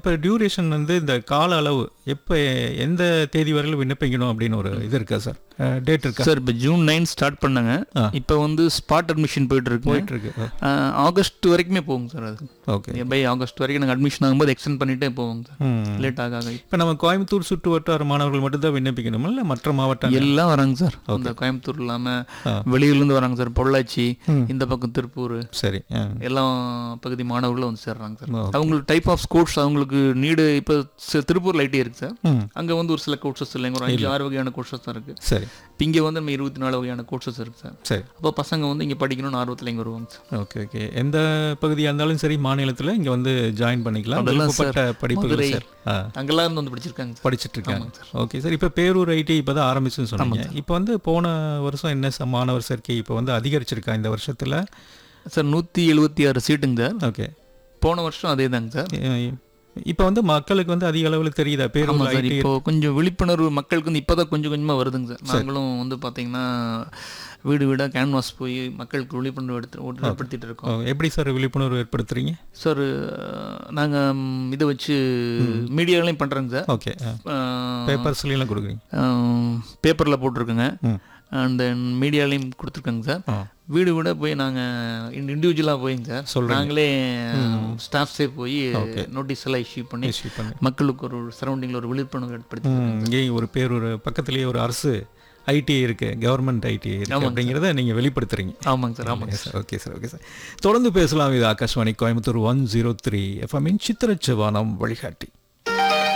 இப்போ டியூரேஷன் வந்து இந்த கால அளவு எப்போ எந்த தேதி வரையிலும் விண்ணப்பிக்கணும் அப்படின்னு ஒரு இது இருக்கா சார் டேட் இருக்கா சார் இப்போ ஜூன் நைன் ஸ்டார்ட் பண்ணாங்க ஆ. இப்போ வந்து ஸ்பாட் அட்மிஷன் போயிட்டு இருக்கு போயிட்டு இருக்கு ஆகஸ்ட் வரைக்குமே போகும் சார் அது ஓகே பை ஆகஸ்ட் வரைக்கும் நாங்கள் அட்மிஷன் ஆகும்போது எக்ஸ்டெண்ட் பண்ணிட்டே போவோங்க சார் லேட் ஆக ஆக இப்போ நம்ம கோயம்புத்தூர் சுற்று வட்டார மாணவர்கள் மட்டும்தான் விண்ணப்பிக்கணுமா இல்லை மற்ற மாவட்டம் எல்லாம் வராங்க சார் இந்த கோயம்புத்தூர் இல்லாம வெளியூர்லேருந்து வராங்க சார் பொள்ளாச்சி இந்த பக்கம் திருப்பூர் சரி ஆ. எல்லா பகுதி மாணவர்களும் வந்து சேர்றாங்க சார் அவங்களுக்கு டைப் ஆஃப் கோர்ஸ் அவங்களுக்கு நீடு இப்போ திருப்பூர் ஐடி இருக்கு சார் ம் அங்கே வந்து ஒரு சில கோர்சஸ் இல்லைங்க ஒரு அஞ்சு ஆறு வகையான கோர்சஸ் தான் இருக்கு சரி இப்போ இங்கே வந்து நம்ம இருபத்தி நாலு வகையான கோர்சஸ் இருக்கு சார் சரி அப்போ பசங்க வந்து இங்கே படிக்கணும்னு ஆர்வத்தில் இங்கே வருவாங்க சார் ஓகே ஓகே எந்த பகுதியாக இருந்தாலும் சரி மாநிலத்தில் இங்கே வந்து ஜாயின் பண்ணிக்கலாம் அதெல்லாம் விருப்பப்பட்ட படிப்புகள் மதுரை. சார் ஆ அங்கெல்லாம் இருந்து வந்து படிச்சிருக்காங்க சார் படிச்சுட்டு இருக்காங்க ஓகே சார் இப்போ பேரூர் ஐடி இப்போ தான் ஆரம்பிச்சுன்னு சொன்னீங்க இப்போ வந்து போன வருஷம் என்ன ச- மாணவர் சேர்க்கை இப்போ வந்து அதிகரிச்சிருக்கா இந்த வருஷத்தில் சார் நூற்றி எழுபத்தி ஆறு சீட்டுங்க சார் ஓகே போன வருஷம் அதே தாங்க சார் இப்போ வந்து மக்களுக்கு வந்து அதிக அளவில் தெரியுதா பேரூர் ஆமாம் சார் ஐடி இப்போ கொஞ்சம் விழிப்புணர்வு மக்களுக்கு வந்து இப்போ தான் கொஞ்சம் கொஞ்சமாக வருதுங்க சார் நாங்களும் வந்து பார்த்தீங்கன்னா வீடு வீடாக கேன்வாஸ் போய் மக்களுக்கு விழிப்புணர்வு எடுத்து ஏற்படுத்திட்டு இருக்கோம் எப்படி சார் விழிப்புணர்வு ஏற்படுத்துறீங்க சார் நாங்கள் இதை வச்சு மீடியாலையும் பண்ணுறோங்க சார் ஓகே பேப்பர்ஸ்லாம் கொடுக்குறீங்க பேப்பரில் போட்டிருக்கோங்க ம். அண்ட் தென் மீடியாலையும் கொடுத்துருக்கோங்க சார் ஆ வீடு வீட போய் நாங்கள் இண்டிவிஜுவலாக போயிங்க சார் சொல்றீங்க. நாங்களே ஸ்டாஃப்ஸே போய் நோட்டீஸ் எல்லாம் இஷ்யூ பண்ணி இஷ்யூ பண்ணி மக்களுக்கு ஒரு சரௌண்டிங்கில் ஒரு விழிப்புணர்வு ஏற்படுத்தி ம், இங்கேயும் ஒரு பேரூர் பக்கத்துலேயே ஒரு அரசு ஐடி இருக்கு கவர்மெண்ட் ஐடி இருக்கு அப்படிங்கிறத நீங்கள் வெளிப்படுத்துறீங்க ஆமாங்க சார் ஆமாங்க sir okay sir okay sir தொடர்ந்து பேசலாம் இது Akashvani Coimbatore one zero three எஃப்எம்மின் சித்திரச்சவானம் வழிகாட்டி